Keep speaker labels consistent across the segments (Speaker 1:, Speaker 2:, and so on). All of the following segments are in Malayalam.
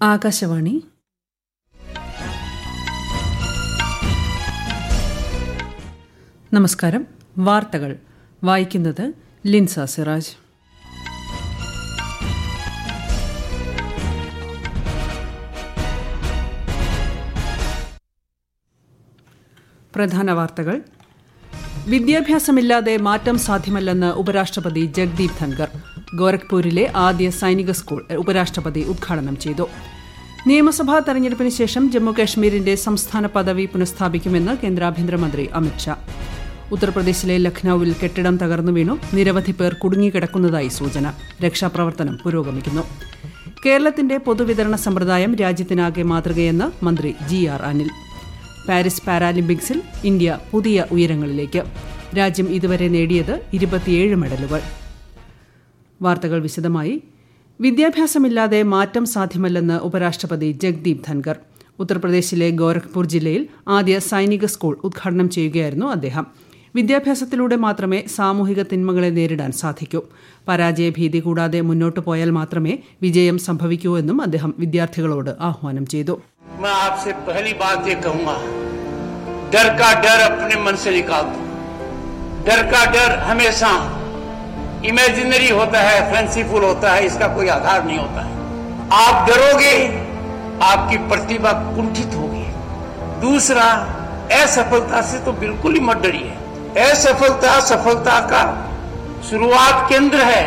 Speaker 1: ആകാശവാണി നമസ്കാരം വാർത്തകൾ വായിക്കുന്നത് ലിൻസ സിറാജ് പ്രധാന വാർത്തകൾ വിദ്യാഭ്യാസമില്ലാതെ മാറ്റം സാധ്യമല്ലെന്ന് ഉപരാഷ്ട്രപതി ജഗ്ദീപ് ധൻകർ ഗോരഖ്പൂരിലെ ആദ്യ സൈനിക സ്കൂൾ ഉപരാഷ്ട്രപതി ഉദ്ഘാടനം ചെയ്തു നിയമസഭാ തെരഞ്ഞെടുപ്പിന് ശേഷം ജമ്മുകാശ്മീരിന്റെ സംസ്ഥാന പദവി പുനഃസ്ഥാപിക്കുമെന്ന് കേന്ദ്ര ആഭ്യന്തരമന്ത്രി അമിത്ഷാ ഉത്തർപ്രദേശിലെ ലഖ്നൌവിൽ കെട്ടിടം തകർന്നു വീണു നിരവധി പേർ കുടുങ്ങിക്കിടക്കുന്നതായി സൂചന രക്ഷാപ്രവർത്തനം പുരോഗമിക്കുന്നു കേരളത്തിന്റെ പൊതുവിതരണ സമ്പ്രദായം രാജ്യത്തിനാകെ മാതൃകയെന്ന് മന്ത്രി ജി ആർ അനിൽ പാരീസ് പാരാലിമ്പിക്സിൽ ഇന്ത്യ പുതിയ ഉയരങ്ങളിലേക്ക് രാജ്യം ഇതുവരെ നേടിയത് ഇരുപത്തിയേഴ് മെഡലുകൾ വാർത്തകൾ വിശദമായി വിദ്യാഭ്യാസമില്ലാതെ മാറ്റം സാധ്യമല്ലെന്ന് ഉപരാഷ്ട്രപതി ജഗ്ദീപ് ധൻകർ ഉത്തർപ്രദേശിലെ ഗോരഖ്പൂർ ജില്ലയിൽ ആദ്യ സൈനിക സ്കൂൾ ഉദ്ഘാടനം ചെയ്യുകയായിരുന്നു അദ്ദേഹം വിദ്യാഭ്യാസത്തിലൂടെ മാത്രമേ സാമൂഹിക തിന്മകളെ നേരിടാൻ സാധിക്കൂ പരാജയഭീതി കൂടാതെ മുന്നോട്ടു പോയാൽ മാത്രമേ വിജയം സംഭവിക്കൂ എന്നും അദ്ദേഹം വിദ്യാർത്ഥികളോട് ആഹ്വാനം ചെയ്തു
Speaker 2: मैं आपसे पहली बात ये कहूंगा डर का डर अपने मन से निकाल दो डर का डर हमेशा इमेजिनरी होता है फैंसीफुल होता है इसका कोई आधार नहीं होता है आप डरोगे आपकी प्रतिभा कुंठित होगी दूसरा असफलता से तो बिल्कुल ही मत डरिए असफलता सफलता का शुरुआत केंद्र है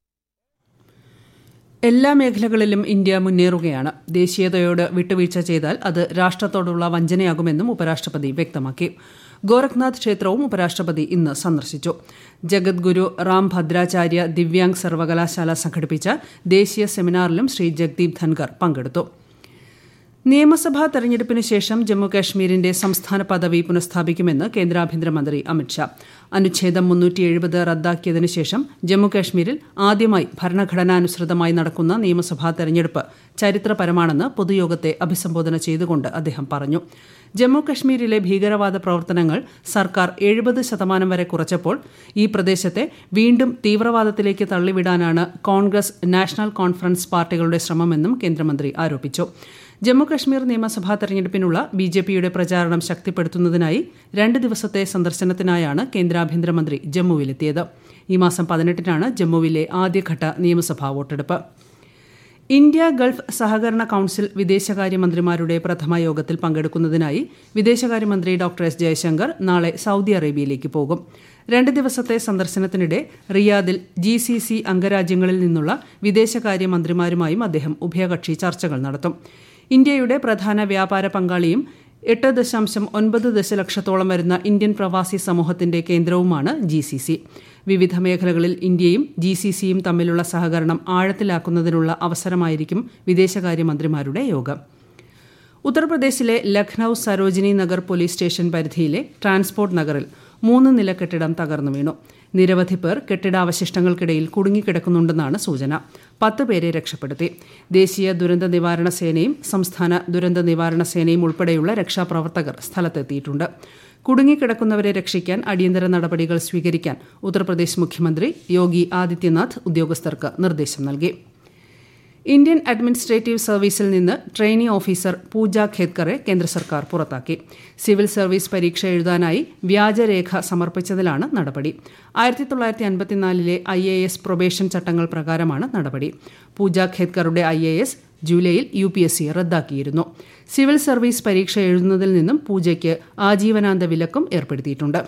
Speaker 1: എല്ലാ മേഖലകളിലും ഇന്ത്യ മുന്നേറുകയാണ് ദേശീയതയോട് വിട്ടുവീഴ്ച ചെയ്താൽ അത് രാഷ്ട്രത്തോടുള്ള വഞ്ചനയാകുമെന്നും ഉപരാഷ്ട്രപതി വ്യക്തമാക്കി ഗോരഖ്നാഥ് ക്ഷേത്രവും ഉപരാഷ്ട്രപതി ഇന്ന് സന്ദർശിച്ചു ജഗദ്ഗുരു റാം ഭദ്രാചാര്യ ദിവ്യാംഗ് സർവകലാശാല സംഘടിപ്പിച്ച ദേശീയ സെമിനാറിലും ശ്രീ ജഗ്ദീപ് ധൻകർ പങ്കെടുത്തു നിയമസഭാ തെരഞ്ഞെടുപ്പിന് ശേഷം ജമ്മുകാശ്മീരിന്റെ സംസ്ഥാന പദവി പുനഃസ്ഥാപിക്കുമെന്ന് കേന്ദ്ര ആഭ്യന്തരമന്ത്രി അമിത്ഷാ അനുച്ഛേദം മുന്നൂറ്റി എഴുപത് റദ്ദാക്കിയതിനു ശേഷം ജമ്മുകാശ്മീരിൽ ആദ്യമായി ഭരണഘടനാനുസൃതമായി നടക്കുന്ന നിയമസഭാ തെരഞ്ഞെടുപ്പ് ചരിത്രപരമാണെന്ന് പൊതുയോഗത്തെ അഭിസംബോധന ചെയ്തുകൊണ്ട് അദ്ദേഹം പറഞ്ഞു ജമ്മുകശ്മീരിലെ ഭീകരവാദ പ്രവർത്തനങ്ങൾ സർക്കാർ എഴുപത് ശതമാനം വരെ കുറച്ചപ്പോൾ ഈ പ്രദേശത്തെ വീണ്ടും തീവ്രവാദത്തിലേക്ക് തള്ളിവിടാനാണ് കോൺഗ്രസ് നാഷണൽ കോൺഫറൻസ് പാർട്ടികളുടെ ശ്രമമെന്നും കേന്ദ്രമന്ത്രി ആരോപിച്ചു ജമ്മുകശ്മീർ നിയമസഭാ തെരഞ്ഞെടുപ്പിനുള്ള ബി ജെ പിയുടെ പ്രചാരണം ശക്തിപ്പെടുത്തുന്നതിനായി രണ്ട് ദിവസത്തെ സന്ദർശനത്തിനായാണ് കേന്ദ്ര ആഭ്യന്തരമന്ത്രി ജമ്മുവിലെത്തിയത് ഈ മാസം പതിനെട്ടിനാണ് ജമ്മുവിലെ ആദ്യഘട്ട നിയമസഭാ വോട്ടെടുപ്പ് ഇന്ത്യ ഗൾഫ് സഹകരണ കൌൺസിൽ വിദേശകാര്യമന്ത്രിമാരുടെ പ്രഥമ യോഗത്തിൽ പങ്കെടുക്കുന്നതിനായി വിദേശകാര്യമന്ത്രി ഡോക്ടർ എസ് ജയശങ്കർ നാളെ സൌദി അറേബ്യയിലേക്ക് പോകും രണ്ട് ദിവസത്തെ സന്ദർശനത്തിനിടെ റിയാദിൽ ജി സി സി അംഗരാജ്യങ്ങളിൽ നിന്നുള്ള വിദേശകാര്യമന്ത്രിമാരുമായും അദ്ദേഹം ഉഭയകക്ഷി ചർച്ചകൾ നടത്തും ഇന്ത്യയുടെ പ്രധാന വ്യാപാര പങ്കാളിയും എട്ട് ദശാംശം ഒൻപത് ദശലക്ഷത്തോളം വരുന്ന ഇന്ത്യൻ പ്രവാസി സമൂഹത്തിന്റെ കേന്ദ്രവുമാണ് ജി സി സി വിവിധ മേഖലകളിൽ ഇന്ത്യയും ജി സി സിയും തമ്മിലുള്ള സഹകരണം ആഴത്തിലാക്കുന്നതിനുള്ള അവസരമായിരിക്കും വിദേശകാര്യമന്ത്രിമാരുടെ യോഗം ഉത്തർപ്രദേശിലെ ലഖ്നൌ സരോജിനി നഗർ പോലീസ് സ്റ്റേഷൻ പരിധിയിലെ ട്രാൻസ്പോർട്ട് നഗറിൽ മൂന്ന് നില കെട്ടിടം തകർന്നു വീണു നിരവധി പേർ കെട്ടിടാവശിഷ്ടങ്ങൾക്കിടയിൽ കുടുങ്ങിക്കിടക്കുന്നുണ്ടെന്നാണ് സൂചന പത്ത് പേരെ രക്ഷപ്പെടുത്തി ദേശീയ ദുരന്ത നിവാരണ സേനയും സംസ്ഥാന ദുരന്ത നിവാരണ സേനയും ഉൾപ്പെടെയുള്ള രക്ഷാപ്രവർത്തകർ സ്ഥലത്തെത്തിയിട്ടുണ്ട് കുടുങ്ങിക്കിടക്കുന്നവരെ രക്ഷിക്കാൻ അടിയന്തര നടപടികൾ സ്വീകരിക്കാൻ ഉത്തർപ്രദേശ് മുഖ്യമന്ത്രി യോഗി ആദിത്യനാഥ് ഉദ്യോഗസ്ഥർക്ക് നിർദ്ദേശം നൽകി ഇന്ത്യൻ അഡ്മിനിസ്ട്രേറ്റീവ് സർവീസിൽ നിന്ന് ട്രെയിനി ഓഫീസർ പൂജ ഖേത്കറെ കേന്ദ്ര സർക്കാർ പുറത്താക്കി സിവിൽ സർവീസ് പരീക്ഷ എഴുതാനായി വ്യാജരേഖ സമർപ്പിച്ചതിലാണ് നടപടി ആയിരത്തി തൊള്ളായിരത്തി അൻപത്തിനാലിലെ ഐ എ എസ് പ്രൊബേഷൻ ചട്ടങ്ങൾ പ്രകാരമാണ് നടപടി പൂജ ഖേത്കറുടെ ഐ എ എസ് ജൂലൈയിൽ യു പി എസ് സി റദ്ദാക്കിയിരുന്നു സിവിൽ സർവീസ് പരീക്ഷ എഴുതുന്നതിൽ നിന്നും പൂജയ്ക്ക് ആജീവനാന്ത വിലക്കും ഏർപ്പെടുത്തിയിട്ടുണ്ട്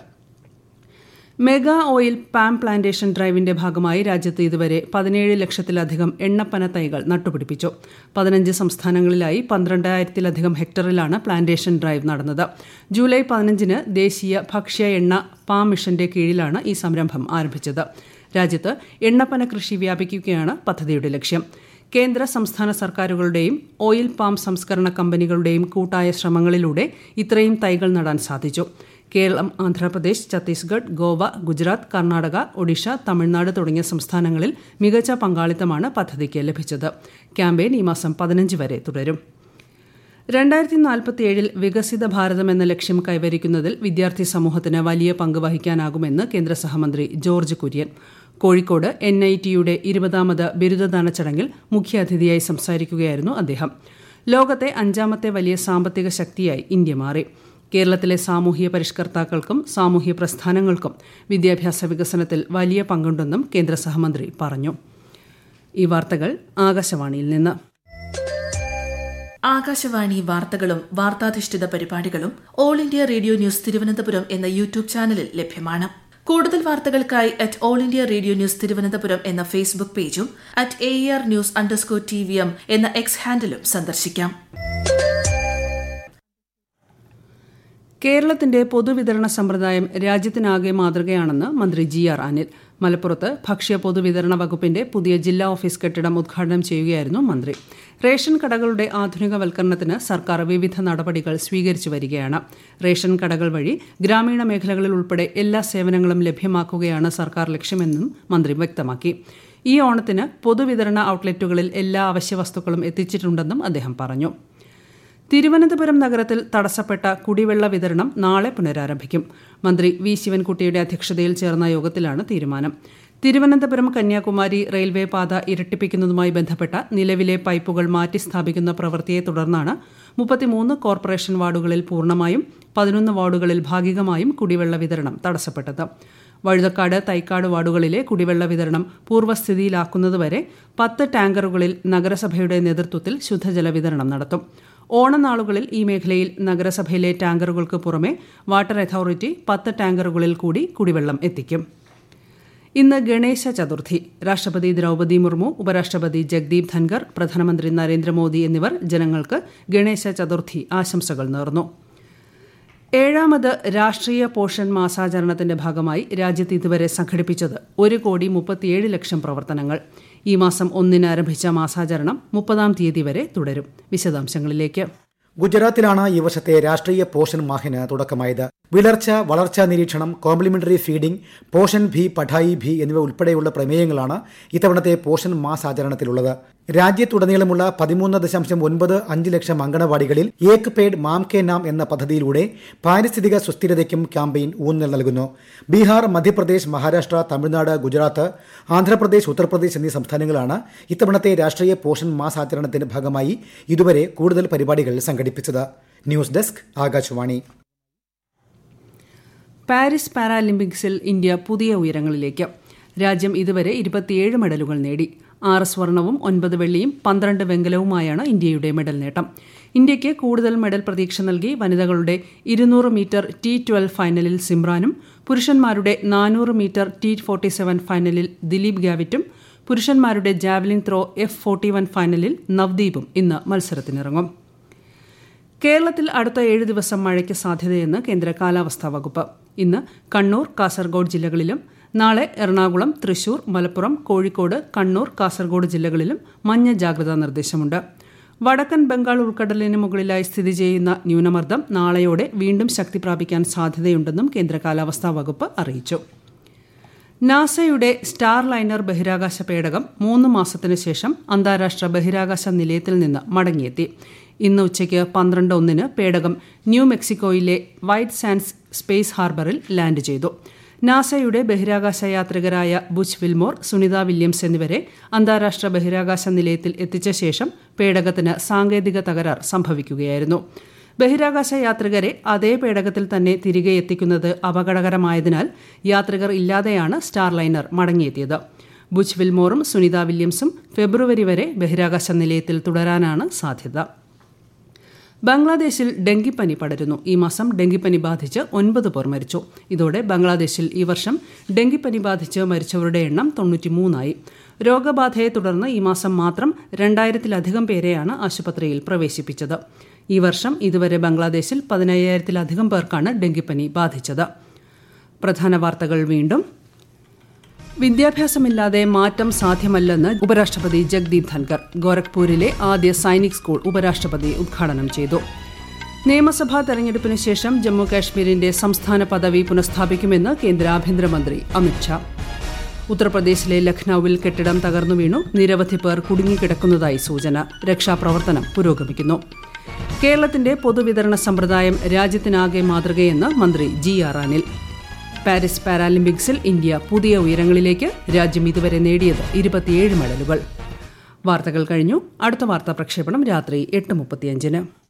Speaker 1: മെഗാ ഓയിൽ പാം പ്ലാന്റേഷൻ ഡ്രൈവിന്റെ ഭാഗമായി രാജ്യത്ത് ഇതുവരെ പതിനേഴ് ലക്ഷത്തിലധികം എണ്ണപ്പന തൈകൾ നട്ടുപിടിപ്പിച്ചു പതിനഞ്ച് സംസ്ഥാനങ്ങളിലായി പന്ത്രണ്ടായിരത്തിലധികം ഹെക്ടറിലാണ് പ്ലാന്റേഷൻ ഡ്രൈവ് നടന്നത് ജൂലൈ പതിനഞ്ചിന് ദേശീയ ഭക്ഷ്യ എണ്ണ പാം മിഷന്റെ കീഴിലാണ് ഈ സംരംഭം ആരംഭിച്ചത് രാജ്യത്ത് എണ്ണപ്പന കൃഷി വ്യാപിക്കുകയാണ് പദ്ധതിയുടെ ലക്ഷ്യം കേന്ദ്ര സംസ്ഥാന സർക്കാരുകളുടെയും ഓയിൽ പാം സംസ്കരണ കമ്പനികളുടെയും കൂട്ടായ ശ്രമങ്ങളിലൂടെ ഇത്രയും തൈകൾ നടാൻ സാധിച്ചു കേരളം ആന്ധ്രാപ്രദേശ് ഛത്തീസ്ഗഡ് ഗോവ ഗുജറാത്ത് കർണാടക ഒഡീഷ തമിഴ്നാട് തുടങ്ങിയ സംസ്ഥാനങ്ങളിൽ മികച്ച പങ്കാളിത്തമാണ് പദ്ധതിക്ക് ലഭിച്ചത് ക്യാമ്പയിൻ ഈ മാസം പതിനഞ്ച് വരെ തുടരും രണ്ടായിരത്തി നാൽപ്പത്തിയേഴിൽ വികസിത ഭാരതം എന്ന ലക്ഷ്യം കൈവരിക്കുന്നതിൽ വിദ്യാർത്ഥി സമൂഹത്തിന് വലിയ പങ്ക് വഹിക്കാനാകുമെന്ന് കേന്ദ്ര സഹമന്ത്രി George Kurian Kozhikode N I ടിയുടെ ഇരുപതാമത് ബിരുദദാന ചടങ്ങിൽ മുഖ്യാതിഥിയായി സംസാരിക്കുകയായിരുന്നു അദ്ദേഹം ലോകത്തെ അഞ്ചാമത്തെ വലിയ സാമ്പത്തിക ശക്തിയായി ഇന്ത്യ മാറി കേരളത്തിലെ സാമൂഹ്യ പരിഷ്കർത്താക്കൾക്കും സാമൂഹ്യ പ്രസ്ഥാനങ്ങൾക്കും വിദ്യാഭ്യാസ വികസനത്തിൽ വലിയ പങ്കുണ്ടെന്നും കേന്ദ്ര സഹമന്ത്രി പറഞ്ഞു ഈ വാർത്തകൾ ആകാശവാണിയിൽ നിന്ന്
Speaker 3: ആകാശവാണി വാർത്തകളും വാർത്താധിഷ്ഠിത പരിപാടികളും All India Radio News Thiruvananthapuram എന്ന യൂട്യൂബ് ചാനലിൽ ലഭ്യമാണ് കൂടുതൽ വാർത്തകൾക്കായി at All India Radio News Thiruvananthapuram എന്ന ഫേസ്ബുക്ക് പേജും at A R news underscore T V M എന്ന എക്സ് ഹാൻഡിലും സന്ദർശിക്കാം
Speaker 1: കേരളത്തിന്റെ പൊതുവിതരണ സമ്പ്രദായം രാജ്യത്തിനാകെ മാതൃകയാണെന്ന് മന്ത്രി ജി ആർ അനിൽ മലപ്പുറത്ത് ഭക്ഷ്യ പൊതുവിതരണ വകുപ്പിന്റെ പുതിയ ജില്ലാ ഓഫീസ് കെട്ടിടം ഉദ്ഘാടനം ചെയ്യുകയായിരുന്നു മന്ത്രി റേഷൻ കടകളുടെ ആധുനികവൽക്കരണത്തിന് സർക്കാർ വിവിധ നടപടികൾ സ്വീകരിച്ചു വരികയാണ് റേഷൻ കടകൾ വഴി ഗ്രാമീണ മേഖലകളിൽ ഉൾപ്പെടെ എല്ലാ സേവനങ്ങളും ലഭ്യമാക്കുകയാണ് സർക്കാർ ലക്ഷ്യമെന്നും മന്ത്രി വ്യക്തമാക്കി ഈ ഓണത്തിന് പൊതുവിതരണ ഔട്ട്ലെറ്റുകളിൽ എല്ലാ അവശ്യ വസ്തുക്കളും എത്തിച്ചിട്ടുണ്ടെന്നും അദ്ദേഹം പറഞ്ഞു തിരുവനന്തപുരം നഗരത്തിൽ തടസ്സപ്പെട്ട കുടിവെള്ള വിതരണം നാളെ പുനരാരംഭിക്കും മന്ത്രി വി ശിവൻകുട്ടിയുടെ അധ്യക്ഷതയിൽ ചേർന്ന യോഗത്തിലാണ് തീരുമാനം തിരുവനന്തപുരം കന്യാകുമാരി റെയിൽവേ പാത ഇരട്ടിപ്പിക്കുന്നതുമായി ബന്ധപ്പെട്ട നിലവിലെ പൈപ്പുകൾ മാറ്റി സ്ഥാപിക്കുന്ന പ്രവൃത്തിയെ തുടർന്നാണ് മുപ്പത്തിമൂന്ന് കോർപ്പറേഷൻ വാർഡുകളിൽ പൂർണ്ണമായും പതിനൊന്ന് വാർഡുകളിൽ ഭാഗികമായും കുടിവെള്ള വിതരണം തടസ്സപ്പെട്ടത് വഴുതക്കാട് തൈക്കാട് വാർഡുകളിലെ കുടിവെള്ള വിതരണം പൂർവ്വസ്ഥിതിയിലാക്കുന്നതുവരെ പത്ത് ടാങ്കറുകളിൽ നഗരസഭയുടെ നേതൃത്വത്തിൽ ശുദ്ധജല വിതരണം നടത്തും ഓണനാളുകളിൽ ഈ മേഖലയിൽ നഗരസഭയിലെ ടാങ്കറുകൾക്ക് പുറമെ വാട്ടർ അതോറിറ്റി പത്ത് ടാങ്കറുകളിൽ കൂടി കുടിവെള്ളം എത്തിക്കും ഇന്ന് ഗണേശ ചതുർത്ഥി രാഷ്ട്രപതി ദ്രൗപദി മുർമു ഉപരാഷ്ട്രപതി ജഗ്ദീപ് ധൻകർ പ്രധാനമന്ത്രി നരേന്ദ്രമോദി എന്നിവർ ജനങ്ങൾക്ക് ഗണേശ ചതുർത്ഥി ആശംസകൾ നേർന്നു ഏഴാമത് രാഷ്ട്രീയ പോഷൻ മാസാചരണത്തിന്റെ ഭാഗമായി രാജ്യത്ത് ഇതുവരെ സംഘടിപ്പിച്ചത് ഒരു കോടി മുപ്പത്തിയേഴ് ലക്ഷം പ്രവർത്തനങ്ങൾ ഈ മാസം ഒന്നിന് ആരംഭിച്ച മാസാചരണം മുപ്പതാം തീയതി വരെ തുടരും വിശദാംശങ്ങളിലേക്ക്
Speaker 4: ഗുജറാത്തിലാണ് ഈ വർഷത്തെ രാഷ്ട്രീയ പോഷൻ മാഹിന് തുടക്കമായത് വിളർച്ച വളർച്ചാ നിരീക്ഷണം കോംപ്ലിമെന്ററി ഫീഡിംഗ് പോഷൻ ഭി പഠായി ഭി എന്നിവ ഉൾപ്പെടെയുള്ള പ്രമേയങ്ങളാണ് ഇത്തവണത്തെ പോഷൻ മാസ് ആചരണത്തിലുള്ളത് രാജ്യത്തുടനീളമുള്ള പതിമൂന്ന് ദശാംശം ഒൻപത് അഞ്ച് ലക്ഷം അങ്കണവാടികളിൽ ഏക് പേഡ് മാം കെ നാം എന്ന പദ്ധതിയിലൂടെ പാരിസ്ഥിതിക സുസ്ഥിരതയ്ക്കും ക്യാമ്പയിൻ ഊന്നൽ നൽകുന്നു ബീഹാർ മധ്യപ്രദേശ് മഹാരാഷ്ട്ര തമിഴ്നാട് ഗുജറാത്ത് ആന്ധ്രാപ്രദേശ് ഉത്തർപ്രദേശ് എന്നീ സംസ്ഥാനങ്ങളാണ് ഇത്തവണത്തെ രാഷ്ട്രീയ പോഷൻ മാസ് ആചരണത്തിന്റെ ഭാഗമായി ഇതുവരെ കൂടുതൽ പരിപാടികൾ സംഘടിപ്പിച്ചത് ന്യൂസ് ഡെസ്ക് ആകാശവാണി
Speaker 1: പാരീസ് പാരാലിമ്പിക്സിൽ ഇന്ത്യ പുതിയ ഉയരങ്ങളിലേക്ക് രാജ്യം ഇതുവരെ ഇരുപത്തിയേഴ് മെഡലുകൾ നേടി ആറ് സ്വർണവും ഒൻപത് വെള്ളിയും പന്ത്രണ്ട് വെങ്കലവുമായാണ് ഇന്ത്യയുടെ മെഡൽ നേട്ടം ഇന്ത്യയ്ക്ക് കൂടുതൽ മെഡൽ പ്രതീക്ഷ നൽകി വനിതകളുടെ ഇരുന്നൂറ് മീറ്റർ ടി ട്വൽവ് ഫൈനലിൽ സിമ്രാനും പുരുഷന്മാരുടെ നാനൂറ് മീറ്റർ ടി ഫോർട്ടി സെവൻ ഫൈനലിൽ ദിലീപ് ഗാവിറ്റും പുരുഷന്മാരുടെ javelin throw F forty one ഫൈനലിൽ നവ്ദീപും ഇന്ന് മത്സരത്തിനിറങ്ങും കേരളത്തിൽ അടുത്ത ഏഴ് ദിവസം മഴയ്ക്ക് സാധ്യതയെന്ന് കേന്ദ്ര കാലാവസ്ഥാ വകുപ്പ് ഇന്ന് കണ്ണൂർ കാസർഗോഡ് ജില്ലകളിലും നാളെ എറണാകുളം തൃശൂർ മലപ്പുറം കോഴിക്കോട് കണ്ണൂർ കാസർഗോഡ് ജില്ലകളിലും മഞ്ഞ ജാഗ്രതാ നിർദ്ദേശമുണ്ട് വടക്കൻ ബംഗാൾ ഉൾക്കടലിന് മുകളിലായി സ്ഥിതി ചെയ്യുന്ന ന്യൂനമർദ്ദം നാളെയോടെ വീണ്ടും ശക്തി പ്രാപിക്കാൻ സാധ്യതയുണ്ടെന്നും കേന്ദ്ര കാലാവസ്ഥാ വകുപ്പ് അറിയിച്ചു നാസയുടെ സ്റ്റാർ ലൈനർ ബഹിരാകാശ പേടകം മൂന്ന് മാസത്തിനു ശേഷം അന്താരാഷ്ട്ര ബഹിരാകാശ നിലയത്തിൽ നിന്ന് മടങ്ങിയെത്തി ഇന്ന് ഉച്ചയ്ക്ക് പന്ത്രണ്ട് ഒന്നിന് പേടകം ന്യൂ മെക്സിക്കോയിലെ വൈറ്റ് സാൻഡ്സ് സ്പേസ് ഹാർബറിൽ ലാൻഡ് ചെയ്തു നാസയുടെ ബഹിരാകാശ യാത്രികരായ ബുച്ച് വിൽമോർ സുനിത വില്യംസ് എന്നിവരെ അന്താരാഷ്ട്ര ബഹിരാകാശ നിലയത്തിൽ എത്തിച്ച ശേഷം പേടകത്തിന് സാങ്കേതിക തകരാർ സംഭവിക്കുകയായിരുന്നു ബഹിരാകാശ യാത്രികരെ അതേ പേടകത്തിൽ തന്നെ തിരികെ എത്തിക്കുന്നത് അപകടകരമായതിനാൽ യാത്രികർ ഇല്ലാതെയാണ് സ്റ്റാർലൈനർ മടങ്ങിയെത്തിയത് ബുച്ച് വിൽമോറും സുനിത വില്യംസും ഫെബ്രുവരി വരെ ബഹിരാകാശ നിലയത്തിൽ തുടരാനാണ് സാധ്യത ബംഗ്ലാദേശിൽ ഡെങ്കിപ്പനി പടരുന്നു ഈ മാസം ഡെങ്കിപ്പനി ബാധിച്ച് ഒൻപത് പേർ മരിച്ചു ഇതോടെ ബംഗ്ലാദേശിൽ ഈ വർഷം ഡെങ്കിപ്പനി ബാധിച്ച് മരിച്ചവരുടെ എണ്ണം തൊണ്ണൂറ്റിമൂന്നായി രോഗബാധയെ തുടർന്ന് ഈ മാസം മാത്രം രണ്ടായിരത്തിലധികം പേരെയാണ് ആശുപത്രിയിൽ പ്രവേശിപ്പിച്ചത് ഈ വർഷം ഇതുവരെ ബംഗ്ലാദേശിൽ പതിനയ്യായിരത്തിലധികം പേർക്കാണ് ഡെങ്കിപ്പനി ബാധിച്ചത് പ്രധാന വാർത്തകൾ വീണ്ടും വിദ്യാഭ്യാസമില്ലാതെ മാറ്റം സാധ്യമല്ലെന്ന് ഉപരാഷ്ട്രപതി ജഗ്ദീപ് ധൻകർ ഗോരഖ്പൂരിലെ ആദ്യ സൈനിക് സ്കൂൾ ഉപരാഷ്ട്രപതി ഉദ്ഘാടനം ചെയ്തു നിയമസഭാ തെരഞ്ഞെടുപ്പിന് ശേഷം ജമ്മു കാശ്മീരിന്റെ സംസ്ഥാന പദവി പുനഃസ്ഥാപിക്കുമെന്ന് കേന്ദ്ര ആഭ്യന്തരമന്ത്രി അമിത്ഷാ ഉത്തർപ്രദേശിലെ ലഖ്നൌവിൽ കെട്ടിടം തകർന്നു വീണു നിരവധി പേർ കുടുങ്ങിക്കിടക്കുന്നതായി സൂചന രക്ഷാപ്രവർത്തനം പുരോഗമിക്കുന്നു കേരളത്തിന്റെ പൊതുവിതരണ സമ്പ്രദായം രാജ്യത്തിനാകെ മാതൃകയെന്ന് മന്ത്രി ജി ആർ അനിൽ പാരീസ് പാരാലിമ്പിക്സിൽ ഇന്ത്യ പുതിയ ഉയരങ്ങളിലേക്ക് രാജ്യം ഇതുവരെ നേടിയത് ഇരുപത്തിയേഴ് മെഡലുകൾ വാർത്തകൾ കഴിഞ്ഞു അടുത്ത വാർത്താ പ്രക്ഷേപണം രാത്രി എട്ട് മുപ്പത്തിയഞ്ചിന്